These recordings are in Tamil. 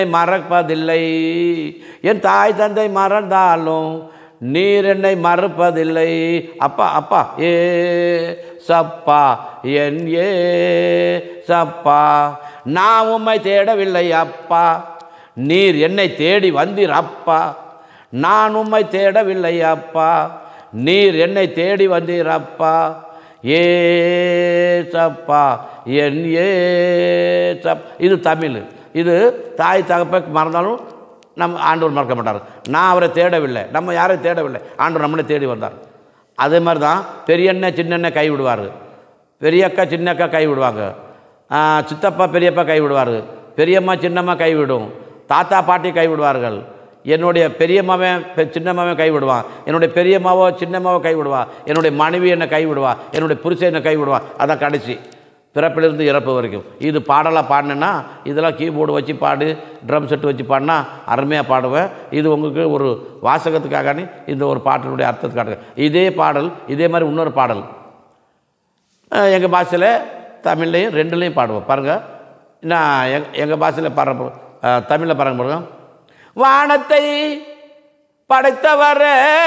மறப்பதில்லை என் தாய் தந்தை மறந்தாலும் நீர் என்னை மறப்பதில்லை அப்பா அப்பா ஏ சப்பா என் ஏ சப்பா நான் உம்மை தேடவில்லை அப்பா நீர் என்னை தேடி வந்தீர் அப்பா நான் உம்மை தேடவில்லை அப்பா நீர் என்னை தேடி வந்தீர் அப்பா ஏ சப்பா என் ஏ சப் இது தமிழ் இது தாய் தகப்பை மறந்தாலும் நம்ம ஆண்டவர் மறக்க மாட்டார் நான் அவரை தேடவில்லை நம்ம யாரையும் தேடவில்லை ஆண்டவர் நம்மளை தேடி வந்தார் அதே மாதிரி தான் பெரியண்ணன் சின்னண்ணன் கை விடுவார் பெரியக்கா சின்னக்கா கை விடுவாங்க ஆ, சித்தப்பா பெரியப்பா கை விடுவார் பெரியம்மா சின்னம்மா கை விடும் தாத்தா பாட்டி கை விடுவார்கள் என்னுடைய பெரியம்மாவன் பெ- சின்னம்மாவன் கை விடுவான் என்னுடைய பெரியம்மாவோ சின்னம்மாவோ கை விடுவா என்னுடைய மனைவி என்னை கை விடுவா என்னுடைய புருஷன் என்னை கை விடுவா அதான் கடைசி பிறப்பிலிருந்து இறப்பு வரைக்கும் இது பாடலாக பாடினேன்னா இதெல்லாம் கீபோர்டு வச்சு பாடு ட்ரம் செட் வச்சு பாடினா அருமையாக பாடுவேன் இது உங்களுக்கு ஒரு வாசகத்துக்காக இந்த ஒரு பாட்டினுடைய அர்த்தத்தை காட்டுங்க இதே பாடல் இதே மாதிரி இன்னொரு பாடல் எங்கள் பாஷையில் தமிழ்லையும் ரெண்டுலேயும் பாடுவோம் பாருங்கள் நான் எங் எங்கள் பாஷையில் பாடுற தமிழில் பாருங்க பாருங்க வானத்தை படைத்தவர்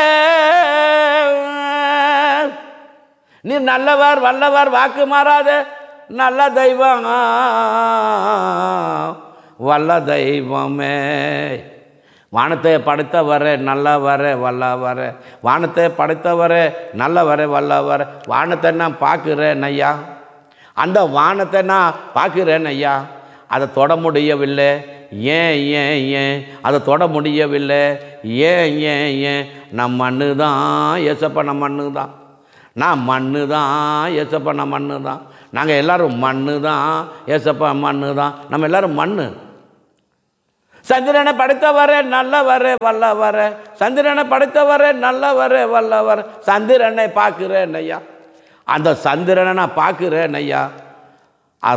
நீ நல்லவர் வல்லவர் வாக்கு மாறாத நல்ல தெய்வம் வல்ல தெய்வமே வானத்தை படைத்தவரே நல்லவரே வல்லவரே வானத்தை படைத்தவரே நல்லவரே வல்லவரே வானத்தை நான் பார்க்குறேன் ஐயா அந்த வானத்தை நான் பார்க்குறேன் ஐயா அதை தொட முடியவில்லை ஏன் ஏன் ஏன் அதை தொட முடியவில்லை ஏன் ஏன் ஏன் நான் மண்ணு தான் ஏசப்பா நான் மண்ணு தான் நான் மண்ணு தான் ஏசப்பா நான் மண்ணு தான் நாங்கள் எல்லாரும் மண்ணு தான் ஏசப்பா மண்ணு தான் நம்ம எல்லாரும் மண்ணு சந்திரனை படைத்தவரே நல்லவரே வல்லவரே சந்திரனை படைத்தவரே நல்லவரே வல்லவர் சந்திரனை பார்க்கிறேன் ஐயா அந்த சந்திரனை நான் பார்க்கிறேன் ஐயா